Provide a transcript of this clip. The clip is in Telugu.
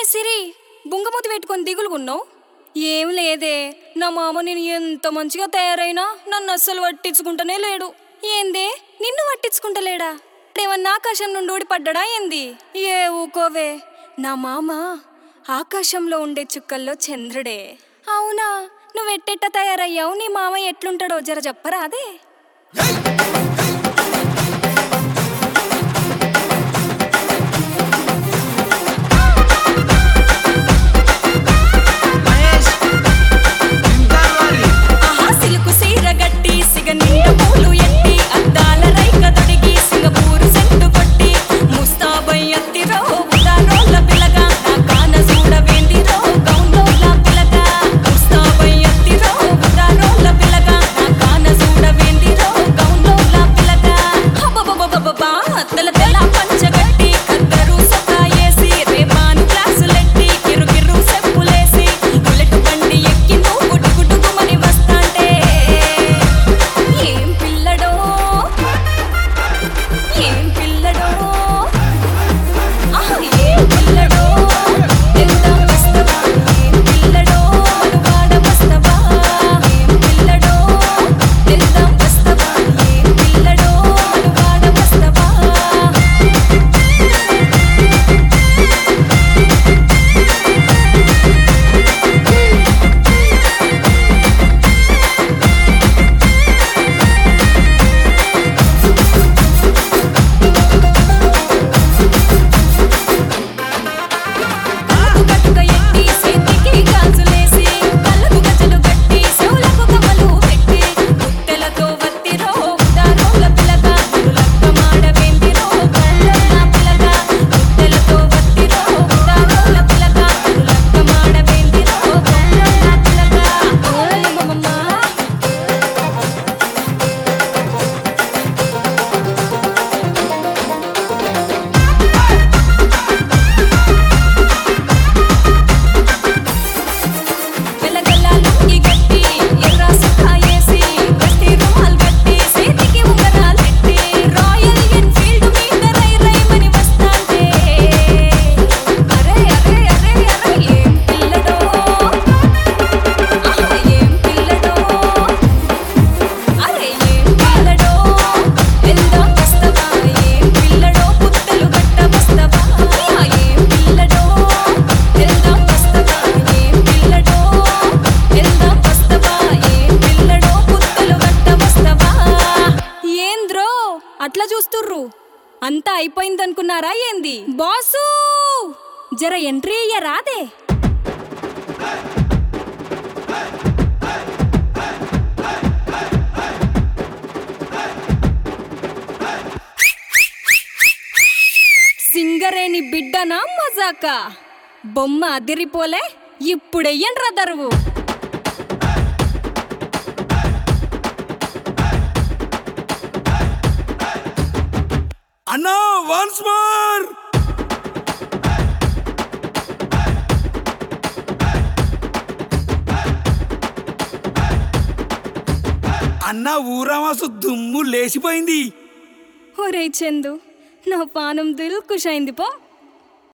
సిరి బుంగమూతి పెట్టుకొని దిగులుగున్నావు ఏం లేదే నా మామ నేను ఎంత మంచిగా తయారైనా నన్ను అస్సలు పట్టించుకుంటూనే లేడు ఏందే నిన్ను పట్టించుకుంటలేడా ఏమన్నా ఆకాశం నుండి ఊడిపడ్డా ఏంది ఏ ఊకోవే నా మామ ఆకాశంలో ఉండే చుక్కల్లో చంద్రుడే అవునా నువ్వెట్టెట్ట తయారయ్యావు నీ మామ ఎట్లుంటాడో జర చెప్పరా అదే మహేష్ ఇంటారు ఆహా సిలుకు సీర గట్టి సిగ నిండు పూలు ఎట్టి అద్దాల రైక తొడిగి సింగపూరు సెట్టు కొట్టి ముస్తాబై అత్తిరో ఉదారోళ్ళ పిల్లగా నా కాన చూడవేందిరో గౌండోళ్ళ పిల్లగా ముస్తాబై అత్తిరో ఉదారోళ్ళ పిల్లగా నా కాన చూడవేందిరో గౌండోళ్ళ పిల్లగా హబబబబబబా తెల్ల తెల్ల పంచగట్టి కద్దరు సతాయేసి రేపాను క్లాసులెట్టి కిరు కిరు సెప్పులేసి బుల్లెట్ బండి ఎక్కి నువ్వు గుడ్డు గుడ్డుమని వస్తాంటే ఏం పిల్లడో ఏం పిల్లడో ఆహా ఏం పిల్లడో వెళ్దాం వస్తవా ఏం పిల్లడో మనువాడ వస్తవా ఏం పిల్లడో వెళ్దాం వస్తవా ఏం పిల్లడో మనువాడ వస్తవా కట్టుక ఎట్టి చేతికి గాజులేసి కళ్ళకు గజలు కట్టి చెవులకు కమ్మలు పెట్టి పుట్టెలతో వత్తిరో ఉదారోల పిల్లగా తిరులక్క మాడవేందిరో కళ్ళన్న పిల్లగా పుట్టెలతో వత్తిరో ఉదారోల పిల్లగా తిరులక్క మాడవేందిరో కళ్ళన్న పిల్లగా ఓలమమ్మ వెలగల్లాలు ఈ గట్టి ఎర్ర సుఖాయేసి గట్టి రుమాల్ గట్టి చేతికి ఉంగరాలెట్టి రాయల్ ఎన్ఫీల్డ్ మీద రై రైమని వస్తాంటే అరే అరే అరే అరే ఏం పిల్లడో ఆహా ఏం పిల్లడో అరే ఏం పిల్లడో వెళ్దాం వస్తవా ఏం పిల్లడో పుట్టలు గట్ట వస్తవా ఏం పిల్లడో వెళ్దాం వస్తవా ఏం పిల్లడో వెళ్దాం వస్తవా ఏం పిల్లడో పుట్టలు గట్ట వస్తవా ఏంద్రో అట్లా చూస్తుర్రు అంతా అయిపోయిందనుకున్నారా ఏంది బాసు జర ఎంట్రీ అయ్యరాదే సింగరేని బిడ్డనా మజాక బొమ్మ అదిరిపోలే ఇప్పుడెయ్యండ్రా దరువు అన్నా వన్స్ మోర్ అన్న ఊరామాసు దుమ్ము లేచిపోయింది ఒరే చందు నా పానం దిల్ కుష్ అయింది పో